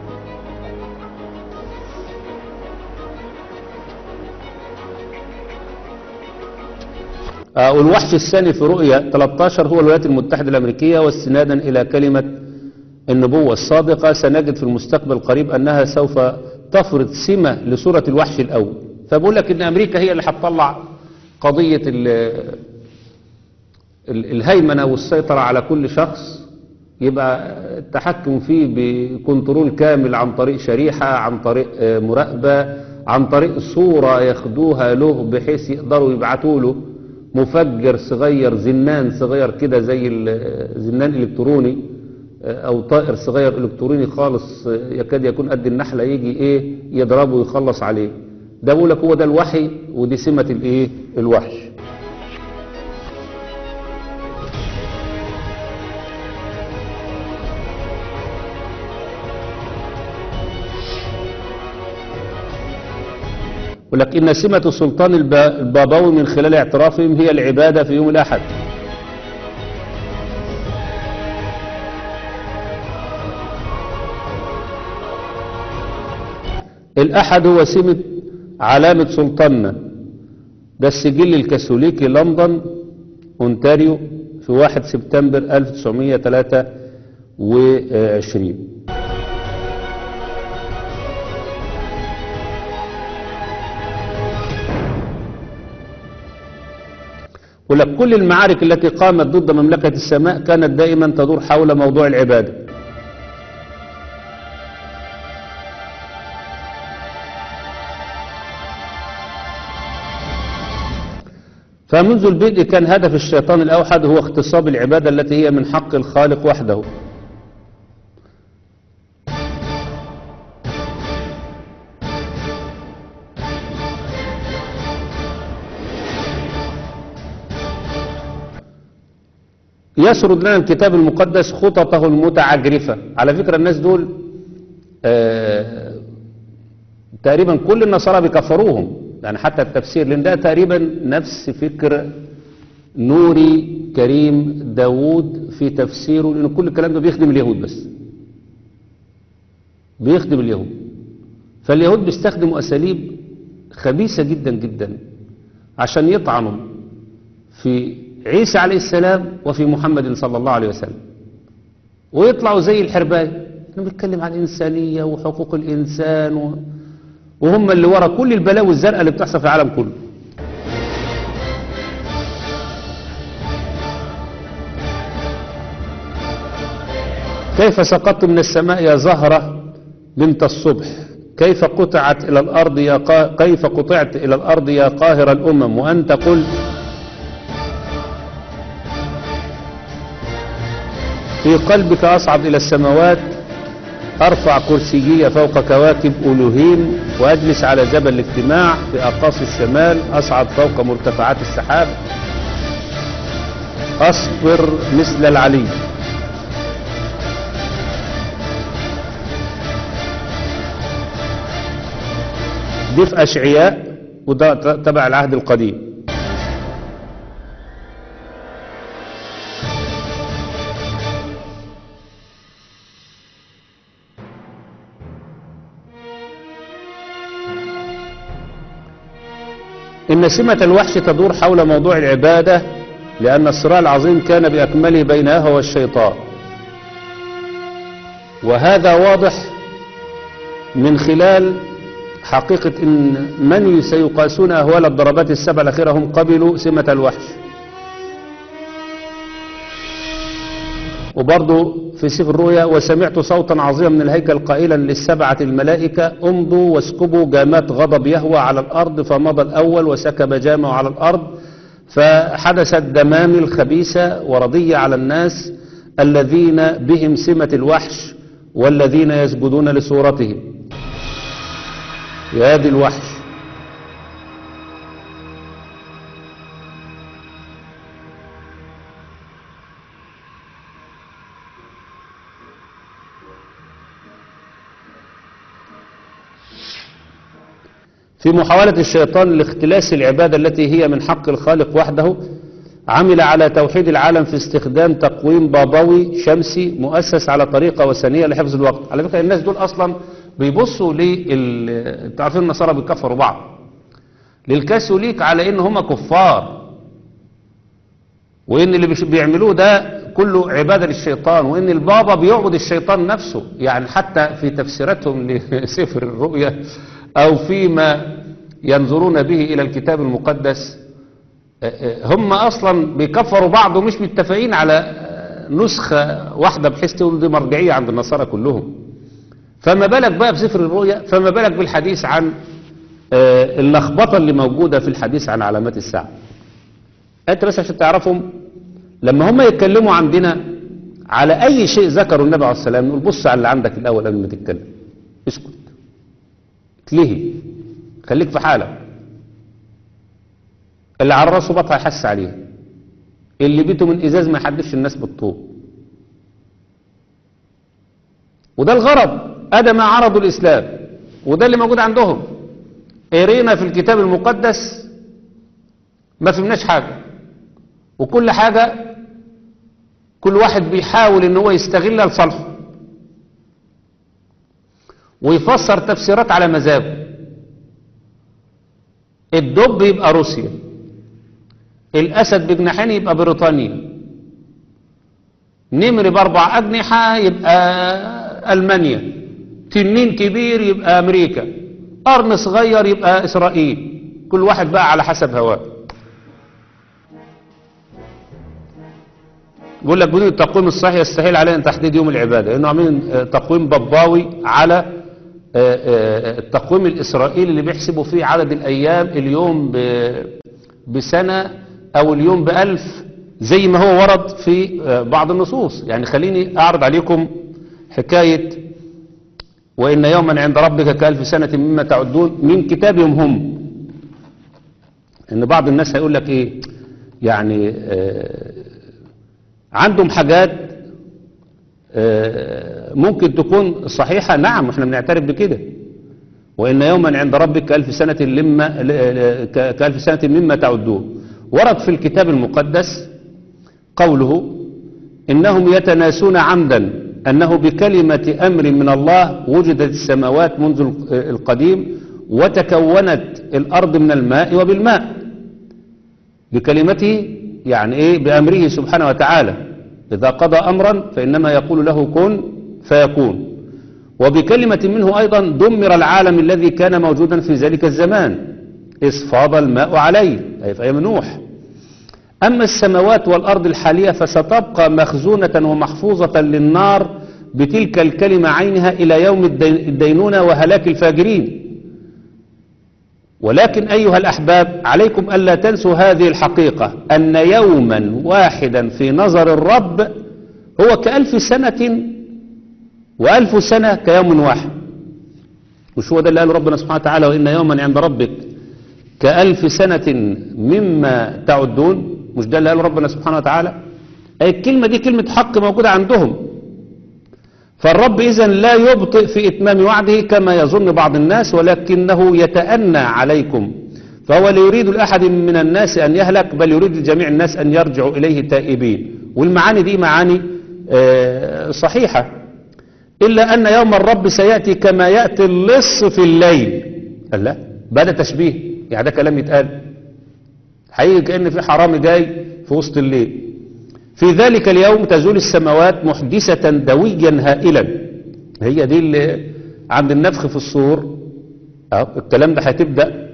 آه، والوحش الثاني في رؤيا 13 هو الولايات المتحدة الأمريكية واستنادا إلى كلمة النبوة الصادقة سنجد في المستقبل القريب أنها سوف تفرض سمة لصورة الوحش الأول فبقول لك إن أمريكا هي اللي هتطلع قضية ال- ال- الهيمنة والسيطرة على كل شخص يبقى التحكم فيه بكنترول كامل عن طريق شريحة عن طريق آه، مراقبة عن طريق صورة ياخدوها له بحيث يقدروا يبعتوا له مفجر صغير زنان صغير كده زي ال- زنان إلكتروني آه، أو طائر صغير إلكتروني خالص آه، يكاد يكون قد النحلة يجي إيه يضربه ويخلص عليه ده بقول لك هو ده الوحي ودي سمة الإيه الوحش ولكن سمة السلطان الب- البابوي من خلال اعترافهم هي العبادة في يوم الأحد الأحد هو سمة علامة سلطاننا ده السجل الكاثوليكي لندن أونتاريو في 1 سبتمبر 1923 ولك كل المعارك التي قامت ضد مملكة السماء كانت دائما تدور حول موضوع العبادة فمنذ البدء كان هدف الشيطان الأوحد هو اغتصاب العبادة التي هي من حق الخالق وحده يسرد لنا الكتاب المقدس خططه المتعجرفة على فكرة الناس دول آه، تقريبا كل النصارى بيكفروهم يعني حتى التفسير لان ده تقريبا نفس فكر نوري كريم داوود في تفسيره لان كل الكلام ده بيخدم اليهود بس بيخدم اليهود فاليهود بيستخدموا اساليب خبيثه جدا جدا عشان يطعنوا في عيسى عليه السلام وفي محمد صلى الله عليه وسلم ويطلعوا زي الحرباية احنا بنتكلم عن الإنسانية وحقوق الإنسان و... وهم اللي ورا كل البلاوي الزرقاء اللي بتحصل في العالم كله كيف سقطت من السماء يا زهرة بنت الصبح كيف قطعت إلى الأرض يا قا... كيف قطعت إلى الأرض يا قاهر الأمم وأنت قلت في قلبك أصعد إلى السماوات أرفع كرسيي فوق كواكب ألوهيم وأجلس على جبل الاجتماع في أقاصي الشمال أصعد فوق مرتفعات السحاب أصبر مثل العلي دي في أشعياء وده تبع العهد القديم إن سمة الوحش تدور حول موضوع العبادة لأن الصراع العظيم كان بأكمله بين أهوى والشيطان وهذا واضح من خلال حقيقة إن من سيقاسون أهوال الضربات السبع الأخيرة هم قبلوا سمة الوحش وبرضه في سفر الرؤيا وسمعت صوتا عظيما من الهيكل قائلا للسبعة الملائكة امضوا واسكبوا جامات غضب يهوى على الأرض فمضى الأول وسكب جامه على الأرض فحدثت دمامل خبيثة ورضية على الناس الذين بهم سمة الوحش والذين يسجدون لصورته يا دي الوحش في محاولة الشيطان لاختلاس العبادة التي هي من حق الخالق وحده عمل على توحيد العالم في استخدام تقويم بابوي شمسي مؤسس على طريقة وثنية لحفظ الوقت على فكرة الناس دول أصلا بيبصوا لل انتوا عارفين النصارى بيكفروا بعض للكاثوليك على ان هم كفار وان اللي بيش- بيعملوه ده كله عبادة للشيطان وان البابا بيعبد الشيطان نفسه يعني حتى في تفسيراتهم لسفر الرؤيا او فيما ينظرون به الى الكتاب المقدس آه، آه، هم اصلا بيكفروا بعض ومش متفقين على آه، نسخة واحدة بحيث تقول دي مرجعية عند النصارى كلهم فما بالك بقى بسفر الرؤيا فما بالك بالحديث عن آه، اللخبطة اللي موجودة في الحديث عن علامات الساعة انت بس عشان تعرفهم لما هم يتكلموا عندنا على اي شيء ذكروا النبي عليه السلام نقول بص على اللي عندك الاول قبل ما تتكلم اسكت اتلهي خليك في حالك اللي على راسه بطها يحس عليها اللي بيته من ازاز ما يحدفش الناس بالطوب وده الغرض ادى ما عرضوا الاسلام وده اللي موجود عندهم قرينا في الكتاب المقدس ما فهمناش حاجه وكل حاجه كل واحد بيحاول ان هو يستغلها لصالحه ويفسر تفسيرات على مزاجه الدب يبقى روسيا الاسد بجناحين يبقى بريطانيا نمر باربع اجنحه يبقى المانيا تنين كبير يبقى امريكا قرن صغير يبقى اسرائيل كل واحد بقى على حسب هواه بيقول لك بدون التقويم الصحيح يستحيل علينا تحديد يوم العباده لانه عاملين آه، تقويم باباوي على آه، آه، التقويم الاسرائيلي اللي بيحسبوا فيه عدد الايام اليوم ب- بسنه او اليوم بألف زي ما هو ورد في آه، بعض النصوص يعني خليني اعرض عليكم حكايه وان يوما عند ربك كالف سنه مما تعدون من كتابهم هم ان بعض الناس هيقول لك ايه يعني آه عندهم حاجات آه، ممكن تكون صحيحة نعم احنا بنعترف بكده وإن يوما عند ربك كألف سنة لما ك- كألف سنة مما تعدون ورد في الكتاب المقدس قوله إنهم يتناسون عمدا أنه بكلمة أمر من الله وجدت السماوات منذ ال- القديم وتكونت الأرض من الماء وبالماء بكلمته يعني إيه بأمره سبحانه وتعالى إذا قضى أمرا فإنما يقول له كن فيكون وبكلمة منه أيضا دمر العالم الذي كان موجودا في ذلك الزمان إذ فاض الماء عليه أي في أيام نوح أما السماوات والأرض الحالية فستبقى مخزونة ومحفوظة للنار بتلك الكلمة عينها إلى يوم الدين- الدينونة وهلاك الفاجرين ولكن أيها الأحباب عليكم ألا تنسوا هذه الحقيقة أن يوما واحدا في نظر الرب هو كألف سنة وألف سنة كيوم واحد مش هو ده اللي قاله ربنا سبحانه وتعالى وإن يوما عند ربك كألف سنة مما تعدون مش ده اللي قاله ربنا سبحانه وتعالى أي الكلمة دي كلمة حق موجودة عندهم فالرب إذن لا يبطئ في إتمام وعده كما يظن بعض الناس ولكنه يتأنى عليكم فهو لا يريد لأحد من الناس أن يهلك بل يريد لجميع الناس أن يرجعوا إليه تائبين والمعاني دي معاني آه، صحيحة إلا أن يوم الرب سيأتي كما يأتي اللص في الليل قال لا بدا تشبيه يعني ده كلام يتقال حقيقي كأن في حرامي جاي في وسط الليل في ذلك اليوم تزول السماوات محدثة دويا هائلا هي دي اللي عند النفخ في الصور أهو الكلام ده هتبدأ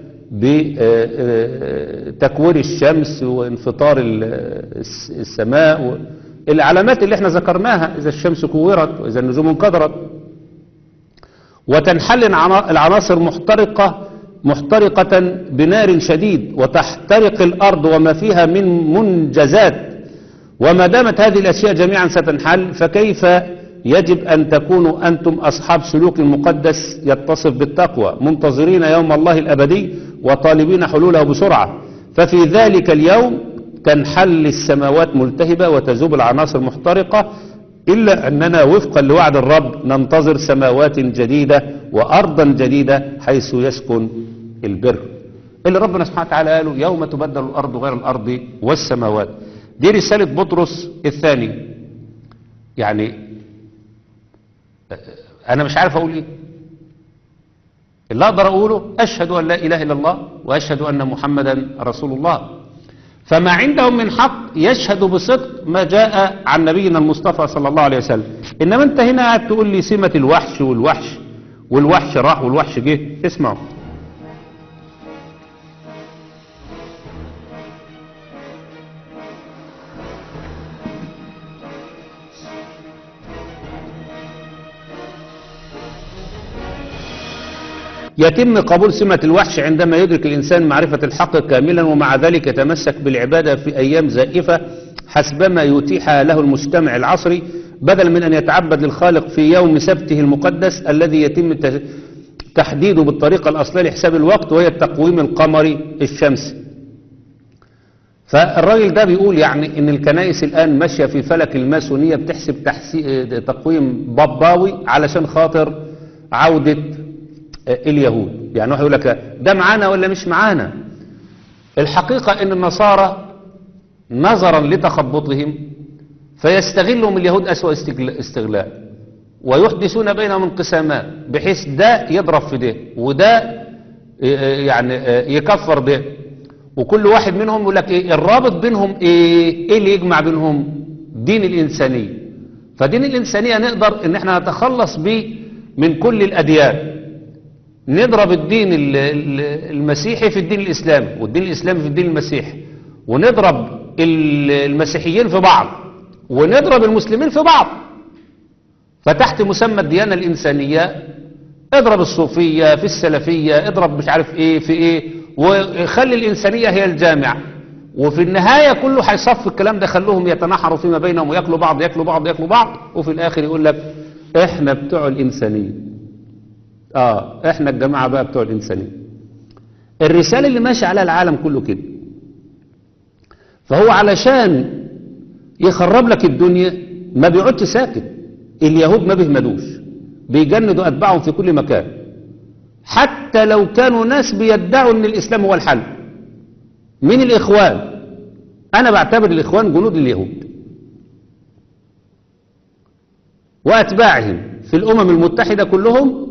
بتكوير الشمس وانفطار ال- الس- السماء و- العلامات اللي احنا ذكرناها إذا الشمس كورت وإذا النجوم انكدرت وتنحل العنا- العناصر محترقة محترقة بنار شديد وتحترق الأرض وما فيها من منجزات وما دامت هذه الأشياء جميعا ستنحل فكيف يجب أن تكونوا أنتم أصحاب سلوك مقدس يتصف بالتقوى منتظرين يوم الله الأبدي وطالبين حلوله بسرعة ففي ذلك اليوم تنحل السماوات ملتهبة وتذوب العناصر محترقة إلا أننا وفقا لوعد الرب ننتظر سماوات جديدة وأرضا جديدة حيث يسكن البر اللي ربنا سبحانه وتعالى قاله يوم تبدل الأرض غير الأرض والسماوات دي رسالة بطرس الثاني يعني أنا مش عارف أقول إيه اللي أقدر أقوله أشهد أن لا إله إلا الله وأشهد أن محمدا رسول الله فما عندهم من حق يشهد بصدق ما جاء عن نبينا المصطفى صلى الله عليه وسلم إنما أنت هنا قاعد تقول لي سمة الوحش والوحش والوحش راح والوحش جه اسمعوا يتم قبول سمة الوحش عندما يدرك الإنسان معرفة الحق كاملا ومع ذلك يتمسك بالعبادة في أيام زائفة حسبما يتيحها له المجتمع العصري بدل من أن يتعبد للخالق في يوم سبته المقدس الذي يتم ت- تحديده بالطريقة الأصلية لحساب الوقت وهي التقويم القمري الشمسي فالراجل ده بيقول يعني ان الكنائس الان ماشيه في فلك الماسونيه بتحسب تحسي... تقويم باباوي علشان خاطر عوده اليهود يعني واحد يقول لك ده معانا ولا مش معانا الحقيقه ان النصارى نظرا لتخبطهم فيستغلهم اليهود اسوا استغل- استغلال ويحدثون بينهم انقسامات بحيث ده يضرب في ده وده يعني يكفر ده وكل واحد منهم يقول لك ايه الرابط بينهم ايه ايه اللي يجمع بينهم دين الانسانيه فدين الانسانيه نقدر ان احنا نتخلص بيه من كل الاديان نضرب الدين ال- ال- المسيحي في الدين الاسلامي والدين الاسلامي في الدين المسيحي ونضرب ال- المسيحيين في بعض ونضرب المسلمين في بعض فتحت مسمى الديانه الانسانيه اضرب الصوفيه في السلفيه اضرب مش عارف ايه في ايه وخلي الإنسانية هي الجامعة وفي النهاية كله هيصف الكلام ده خلوهم يتنحروا فيما بينهم وياكلوا بعض ياكلوا بعض ياكلوا بعض وفي الآخر يقول لك احنا بتوع الإنسانية اه احنا الجماعة بقى بتوع الإنسانية الرسالة اللي ماشي عليها العالم كله كده فهو علشان يخرب لك الدنيا ما بيقعدش ساكت اليهود ما بيهمدوش بيجندوا أتباعهم في كل مكان حتى لو كانوا ناس بيدعوا ان الاسلام هو الحل من الاخوان انا بعتبر الاخوان جنود اليهود واتباعهم في الامم المتحدة كلهم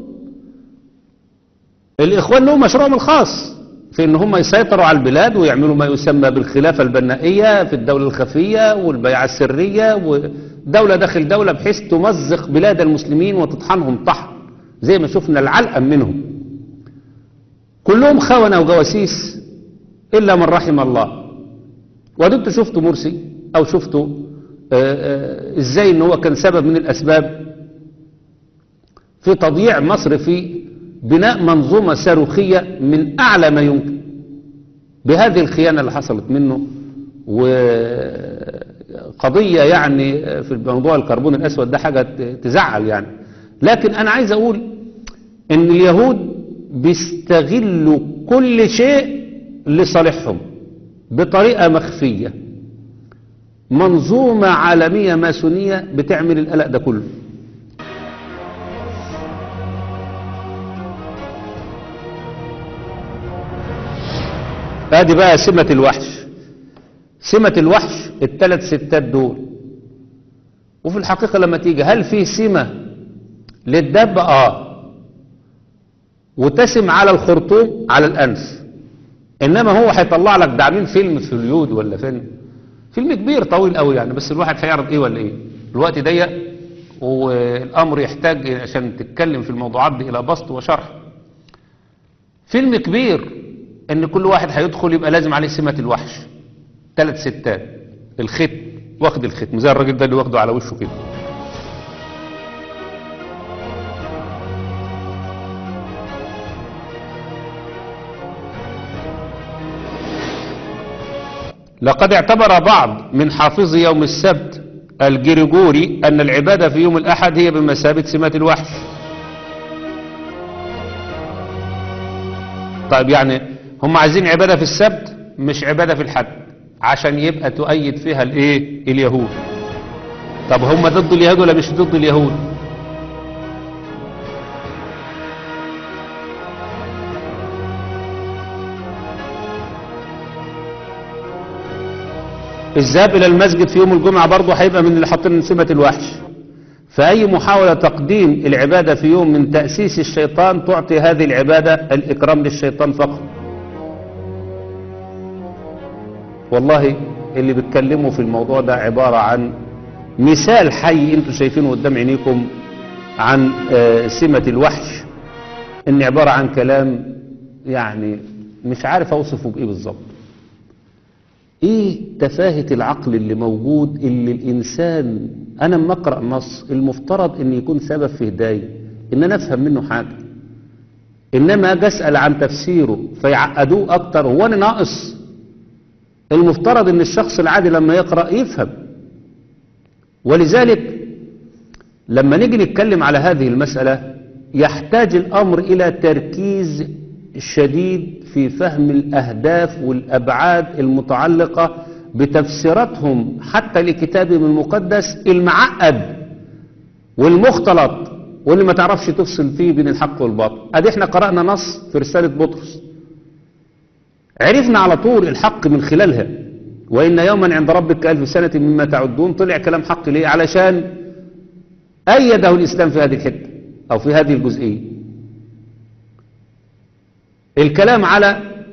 الاخوان لهم مشروعهم الخاص في ان هم يسيطروا على البلاد ويعملوا ما يسمى بالخلافة البنائية في الدولة الخفية والبيعة السرية ودولة داخل دولة بحيث تمزق بلاد المسلمين وتطحنهم طحن زي ما شفنا العلقم منهم كلهم خونة وجواسيس إلا من رحم الله ودنت شفتوا مرسي أو شفتوا آه، آه، إزاي إن هو كان سبب من الأسباب في تضييع مصر في بناء منظومة صاروخية من أعلى ما يمكن بهذه الخيانة اللي حصلت منه وقضية يعني في موضوع الكربون الأسود ده حاجة تزعل يعني لكن أنا عايز أقول إن اليهود بيستغلوا كل شيء لصالحهم بطريقة مخفية منظومة عالمية ماسونية بتعمل القلق ده كله ادي بقى سمة الوحش سمة الوحش الثلاث ستات دول وفي الحقيقة لما تيجي هل في سمة للدب اه وتسم على الخرطوم على الانف انما هو هيطلع لك ده عاملين فيلم في اليود ولا فيلم فيلم كبير طويل قوي يعني بس الواحد هيعرض ايه ولا ايه الوقت ضيق والامر يحتاج عشان تتكلم في الموضوعات دي الى بسط وشرح فيلم كبير ان كل واحد هيدخل يبقى لازم عليه سمة الوحش ثلاث ستات الختم واخد الختم زي الراجل ده اللي واخده على وشه كده لقد اعتبر بعض من حافظي يوم السبت الجريجوري أن العبادة في يوم الأحد هي بمثابة سمات الوحش طيب يعني هم عايزين عبادة في السبت مش عبادة في الحد عشان يبقى تؤيد فيها الايه اليهود طب هم ضد اليهود ولا مش ضد اليهود الذهاب الى المسجد في يوم الجمعة برضه هيبقى من اللي حاطين سمة الوحش فأي محاولة تقديم العبادة في يوم من تأسيس الشيطان تعطي هذه العبادة الإكرام للشيطان فقط والله اللي بيتكلموا في الموضوع ده عبارة عن مثال حي انتوا شايفينه قدام عينيكم عن آه، سمة الوحش ان عبارة عن كلام يعني مش عارف اوصفه بايه بالظبط ايه تفاهة العقل اللي موجود اللي الانسان انا لما اقرا نص المفترض ان يكون سبب في هدايه ان انا افهم منه حاجه انما اجي اسال عن تفسيره فيعقدوه اكتر هو انا ناقص المفترض ان الشخص العادي لما يقرا يفهم ولذلك لما نيجي نتكلم على هذه المساله يحتاج الامر الى تركيز شديد في فهم الأهداف والأبعاد المتعلقة بتفسيراتهم حتى لكتابهم المقدس المعقد والمختلط واللي ما تعرفش تفصل فيه بين الحق والباطل ادي احنا قرأنا نص في رسالة بطرس عرفنا على طول الحق من خلالها وإن يوما عند ربك كألف سنة مما تعدون طلع كلام حق ليه علشان أيده الإسلام في هذه الحتة أو في هذه الجزئية الكلام على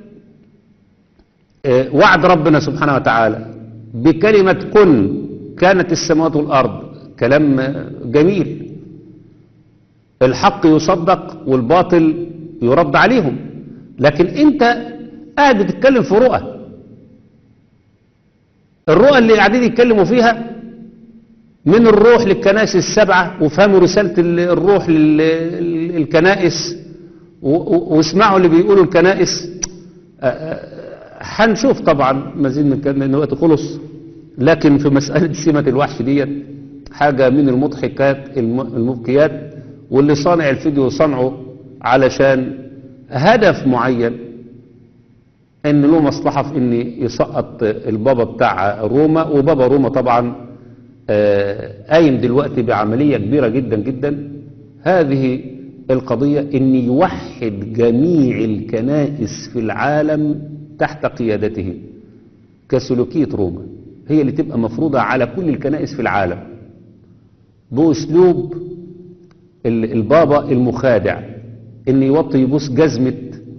آه، وعد ربنا سبحانه وتعالى بكلمة كن كانت السماوات والأرض كلام آه، جميل الحق يصدق والباطل يرد عليهم لكن انت قاعد بتتكلم في رؤى الرؤى اللي قاعدين يتكلموا فيها من الروح للكنائس السبعة وفهموا رسالة الروح للكنائس واسمعوا اللي بيقولوا الكنائس هنشوف طبعا مزيد من كلام لان وقت خلص لكن في مسألة سمة الوحش ديت حاجة من المضحكات المبكيات واللي صانع الفيديو صنعه علشان هدف معين ان له مصلحة في ان يسقط البابا بتاع روما وبابا روما طبعا قايم دلوقتي بعملية كبيرة جدا جدا هذه القضية ان يوحد جميع الكنائس في العالم تحت قيادته كسلوكية روما هي اللي تبقى مفروضة على كل الكنائس في العالم بأسلوب ال- البابا المخادع ان يوطي يبوس جزمة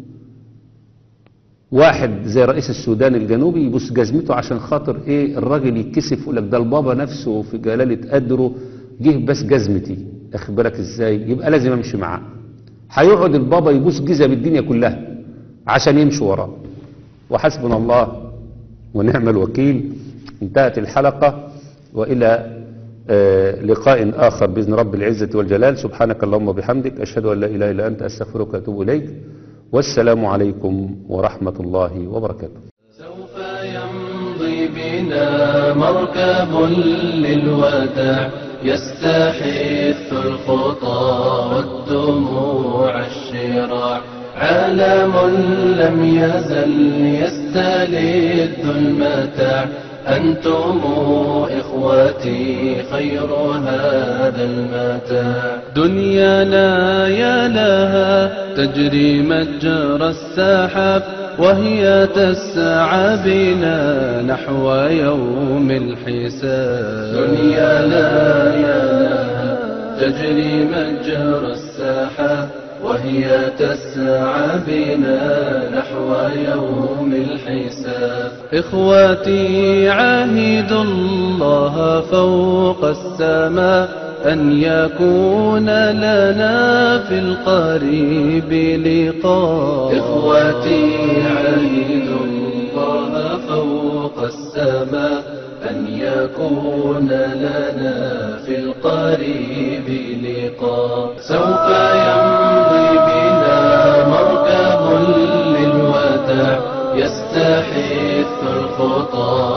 واحد زي رئيس السودان الجنوبي يبوس جزمته عشان خاطر ايه الراجل يتكسف يقول لك ده البابا نفسه في جلالة قدره جه بس جزمتي اخد بالك ازاي يبقى لازم امشي معاه هيقعد البابا يبوس جزم الدنيا كلها عشان يمشوا وراه وحسبنا الله ونعم الوكيل انتهت الحلقة وإلى آه، لقاء آخر بإذن رب العزة والجلال سبحانك اللهم وبحمدك أشهد أن لا إله إلا أنت أستغفرك وأتوب إليك والسلام عليكم ورحمة الله وبركاته سوف يمضي بنا مركب للوداع يستحث الخطى والدموع الشراع عالم لم يزل يستلذ المتاع أنتم إخوتي خير هذا المتاع دنيانا يا لها تجري مجرى السحاب وهي تسعى بنا نحو يوم الحساب دنيانا يا لها تجري مجرى السحاب وهي تسعى بنا نحو يوم الحساب إخواتي عاهدوا الله فوق السماء أن يكون لنا في القريب لقاء إخواتي عاهدوا الله فوق السماء أن يكون لنا في القريب لقاء سوف يمضي بنا مركب للوداع يستحث الخطى